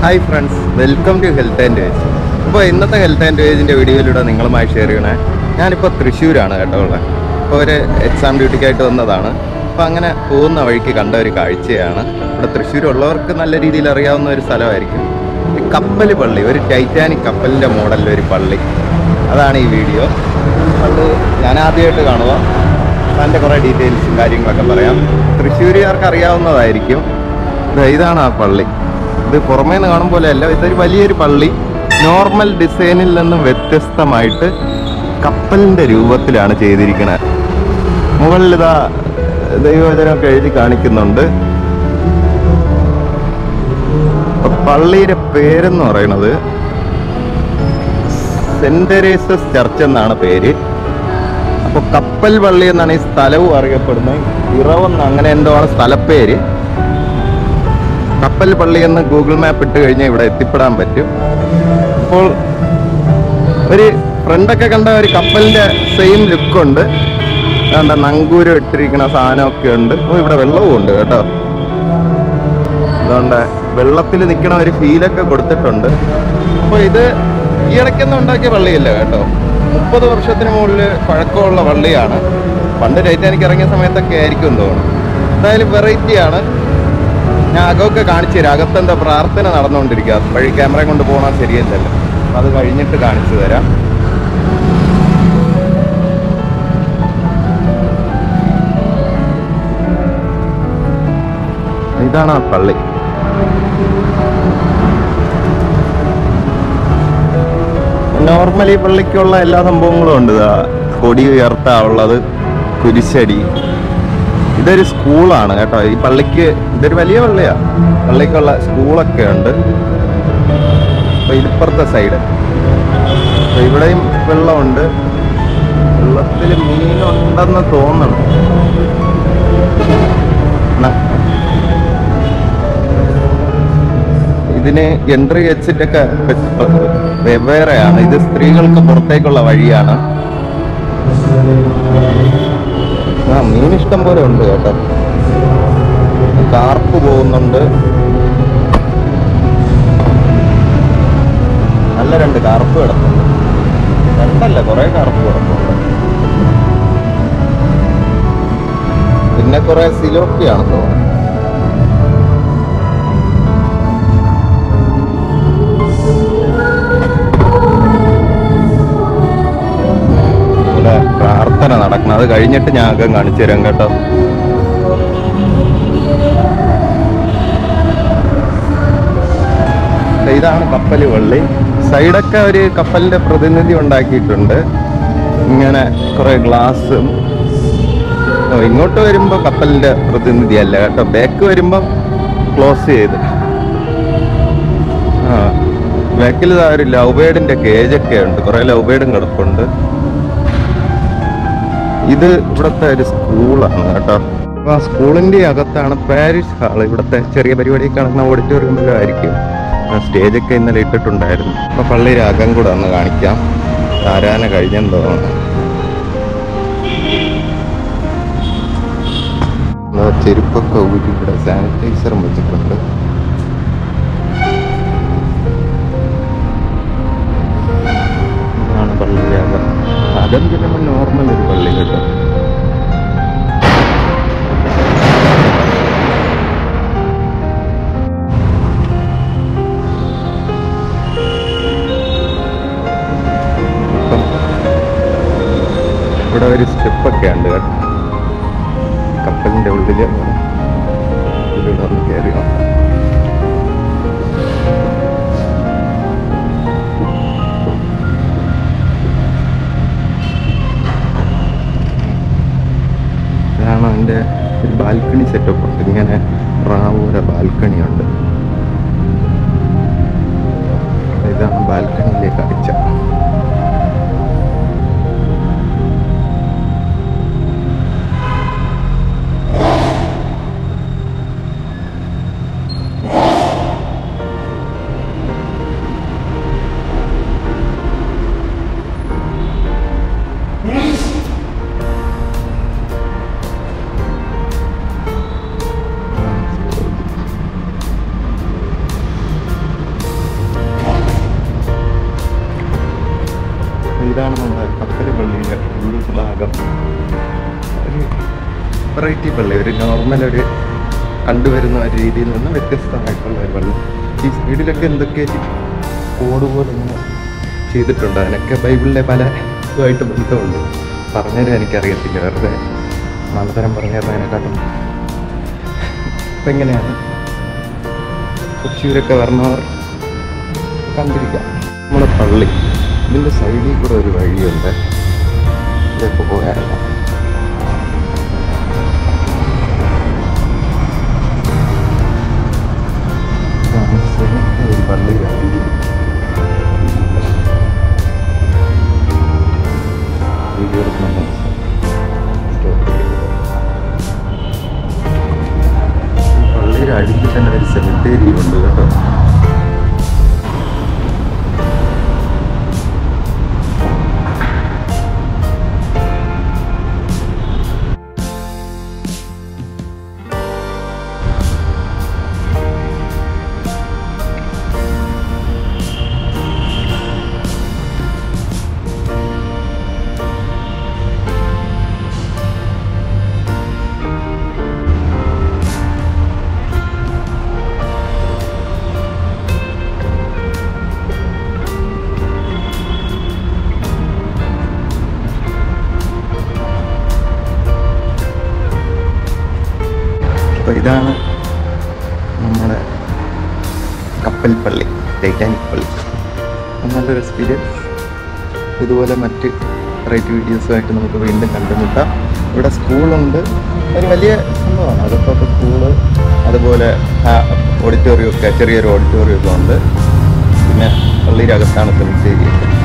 Hi friends welcome to health and veg അപ്പോൾ ഇന്നത്തെ health and വേജിൻ്റെ വീഡിയോയിലൂടെ നിങ്ങളുമായി ഷെയർ ചെയ്യണേ ഞാനിപ്പോൾ തൃശ്ശൂരാണ് കേട്ടോ ഉള്ളത് അപ്പോൾ ഒരു എക്സാം ഡ്യൂട്ടിക്കായിട്ട് വന്നതാണ് അപ്പോൾ അങ്ങനെ പോകുന്ന വഴിക്ക് കണ്ട ഒരു കാഴ്ചയാണ് ഇവിടെ തൃശ്ശൂരുള്ളവർക്ക് നല്ല രീതിയിൽ അറിയാവുന്ന ഒരു സ്ഥലമായിരിക്കും ഈ കപ്പൽ പള്ളി ഒരു ടൈറ്റാനിക് കപ്പലിൻ്റെ മോഡലിൽ ഒരു പള്ളി അതാണ് ഈ വീഡിയോ അത് ഞാൻ ആദ്യമായിട്ട് കാണുക അതിൻ്റെ കുറേ ഡീറ്റെയിൽസും കാര്യങ്ങളൊക്കെ പറയാം തൃശ്ശൂരുകാർക്ക് അറിയാവുന്നതായിരിക്കും ദേ ഇതാണ് ആ പള്ളി ഇത് പുറമേ നിന്ന് കാണും പോലെ അല്ല ഇതൊരു വലിയൊരു പള്ളി നോർമൽ ഡിസൈനിൽ നിന്നും വ്യത്യസ്തമായിട്ട് കപ്പലിന്റെ രൂപത്തിലാണ് ചെയ്തിരിക്കുന്നത് മുകളിൽ ഇതാ ദൈവവചനമൊക്കെ എഴുതി കാണിക്കുന്നുണ്ട് അപ്പൊ പള്ളിയുടെ പേരെന്ന് പറയുന്നത് സെന്റ് തെരേസസ് ചർച്ച് എന്നാണ് പേര് അപ്പോൾ കപ്പൽ പള്ളി എന്നാണ് ഈ സ്ഥലവും അറിയപ്പെടുന്നത് ഇറവെന്ന് അങ്ങനെ എന്തോ ആണ് സ്ഥലപ്പേര് കപ്പൽ പള്ളി എന്ന് ഗൂഗിൾ മാപ്പ് ഇട്ട് കഴിഞ്ഞാൽ ഇവിടെ എത്തിപ്പെടാൻ പറ്റും അപ്പോൾ ഒരു ഫ്രണ്ടൊക്കെ കണ്ട ഒരു കപ്പലിന്റെ സെയിം ലുക്കുണ്ട് കണ്ട നങ്കൂരം ഇട്ടിരിക്കുന്ന സാധനമൊക്കെ ഉണ്ട് ഓ ഇവിടെ വെള്ളവും ഉണ്ട് കേട്ടോ അതുകൊണ്ട് വെള്ളത്തിൽ നിൽക്കണ ഒരു ഫീലൊക്കെ കൊടുത്തിട്ടുണ്ട് അപ്പോൾ ഇത് ഈ ഇടയ്ക്കൊന്നും ഉണ്ടാക്കിയ പള്ളിയല്ല കേട്ടോ മുപ്പത് വർഷത്തിന് മുകളിൽ പഴക്കമുള്ള പള്ളിയാണ് പണ്ട് ടൈറ്റാനിക് ഇറങ്ങിയ സമയത്തൊക്കെ ആയിരിക്കും എന്ന് തോന്നുന്നു എന്തായാലും വെറൈറ്റിയാണ് ഞാൻ അകമൊക്കെ കാണിച്ചു തരാം അകത്തെന്താ പ്രാർത്ഥന നടന്നുകൊണ്ടിരിക്കുക വഴി ക്യാമറ കൊണ്ട് പോകണം ശരിയല്ലല്ലോ അപ്പൊ അത് കഴിഞ്ഞിട്ട് കാണിച്ചു തരാം ഇതാണ് ആ പള്ളി നോർമലി പള്ളിക്കുള്ള എല്ലാ സംഭവങ്ങളും ഉണ്ട് ഇതാ കൊടി ഉയർത്താനുള്ളത് കുരിശടി ഇതൊരു സ്കൂളാണ് കേട്ടോ ഈ പള്ളിക്ക് ഇതൊരു വലിയ പള്ളിയാ പള്ളിക്കുള്ള സ്കൂളൊക്കെ ഉണ്ട് അപ്പൊ ഇപ്പുറത്തെ സൈഡ് അപ്പൊ ഇവിടെയും വെള്ളമുണ്ട് വെള്ളത്തിൽ മീനുണ്ടെന്ന് തോന്നണം ന- ഇതിന് എൻട്രി എക്സിറ്റ് ഒക്കെ വെവ്വേറെയാണ് ഇത് സ്ത്രീകൾക്ക് പുറത്തേക്കുള്ള വഴിയാണ് ആ മീൻ ഇഷ്ടം പോലെ ഉണ്ട് കേട്ടോ കാർപ്പ് പോകുന്നുണ്ട് നല്ല രണ്ട് കാർപ്പ് കിടപ്പുണ്ട് രണ്ടല്ല കുറെ കാർപ്പ് കിടപ്പുണ്ട് പിന്നെ കുറെ സിലോപ്പിയാണ് തോന്നുന്നത് ഇവിടെ പ്രാർത്ഥന നടക്കണം അത് കഴിഞ്ഞിട്ട് ഞാൻ അകം കാണിച്ചു തരാം കേട്ടോ ദേ ഇതാണ് കപ്പൽ പള്ളി സൈഡൊക്കെ ഒരു കപ്പലിന്റെ പ്രതിനിധി ഉണ്ടാക്കിയിട്ടുണ്ട് ഇങ്ങനെ കുറെ ഗ്ലാസും ഓ, ഇങ്ങോട്ട് വരുമ്പോ കപ്പലിന്റെ പ്രതിനിധി അല്ല കേട്ടോ ബാക്ക് വരുമ്പോ ക്ലോസ് ചെയ്ത് ആ ബാക്കിൽ ഇതാ ഒരു ലവ് ബേർഡിന്റെ കേജൊക്കെ ഉണ്ട് കുറെ ലവ് ബേർഡും കിടപ്പുണ്ട് ഇത് ഇവിടുത്തെ ഒരു സ്കൂളാണ് കേട്ടോ അപ്പൊ ആ സ്കൂളിന്റെ അകത്താണ് പാരിഷ് ഹാൾ ഇവിടുത്തെ ചെറിയ പരിപാടി നടക്കുന്ന ഓഡിറ്റോറിയമിലായിരിക്കും സ്റ്റേജൊക്കെ ഇന്നലെ ഇട്ടിട്ടുണ്ടായിരുന്നു അപ്പൊ പള്ളിയുടെ അകം കൂടെ ഒന്ന് കാണിക്കാം ആരാന കഴിഞ്ഞെന്ന് തോന്നുന്നു ദാ ചെരുപ്പൊക്കെ ഊരി ഇവിടെ സാനിറ്റൈസറും വെച്ചിട്ടുണ്ട് ഇതാണ് പള്ളിയുടെ അകം അകം ചെല്ലുമ്പോൾ നോർമൽ ഒരു പള്ളി കേട്ടോ ഇപ്പം ഇവിടെ ഒരു സ്റ്റെപ്പൊക്കെ ഉണ്ട് കേട്ടോ കപ്പലിന്റെ ഉള്ളില് ഇതിലൂടെ ഒന്ന് കയറി നോക്കാം ഇതാണ് അതിൻ്റെ ഒരു ബാൽക്കണി സെറ്റപ്പ് ഉണ്ട് ഇങ്ങനെ റാവൂര ബാൽക്കണി ഉണ്ട് ഇതാണ് ബാൽക്കണിയിലെ കാഴ്ച ഇതാണ് നമ്മുടെ കപ്പൽ പള്ളിയുടെ ഉൾഭാഗം ഒരു വെറൈറ്റി പള്ളി ഒരു നോർമൽ ഒരു കണ്ടുവരുന്ന ഒരു രീതിയിൽ നിന്ന് വ്യത്യസ്തമായിട്ടുള്ള ഒരു പള്ളി ഈ സൈഡിലൊക്കെ എന്തൊക്കെ കോഡ് പോലെ ഇങ്ങനെ ചെയ്തിട്ടുണ്ട് അതിനൊക്കെ ബൈബിളിലെ പല ഇതുമായിട്ട് ബന്ധമുണ്ട് പറഞ്ഞുതരാൻ എനിക്കറിയത്തില്ല വെറുതെ മലതരം പറഞ്ഞു തരുന്നതിനെക്കാട്ടും അപ്പം എങ്ങനെയാണ് തൃശ്ശൂരൊക്കെ വരണവർ കണ്ടിരിക്കാം നമ്മുടെ പള്ളി ഇതിൻ്റെ സൈഡിൽ കൂടെ ഒരു വഴിയുണ്ട് ഇതൊക്കെ പോകാറില്ല ഇതാണ് സെമിത്തേരി പള്ളിയുടെ വഴി. വീഡിയോ എടുക്കണം സ്റ്റോപ്പ് ചെയ്തത് ഈ പള്ളിയുടെ അടിയിൽ തന്നെ ഒരു സെമിത്തേരി ഉണ്ട് കേട്ടോ അപ്പോൾ ഇതാണ് നമ്മുടെ കപ്പൽ പള്ളി ടൈറ്റാനിക് പള്ളി അത് നല്ലൊരു എക്സ്പീരിയൻസ് ഇതുപോലെ മറ്റ് വെറൈറ്റി വീഡിയോസുമായിട്ട് നമുക്ക് വീണ്ടും കണ്ടുമുട്ടാം ഇവിടെ സ്കൂളുണ്ട് ഒരു വലിയ സംഭവമാണ് അകത്തൊക്കെ സ്കൂള് അതുപോലെ ഓഡിറ്റോറിയം ഒക്കെ ചെറിയൊരു ഓഡിറ്റോറിയം ഒക്കെ ഉണ്ട് പിന്നെ പള്ളിയുടെ അകത്താണ് സെമിത്തേരി ഒക്കെ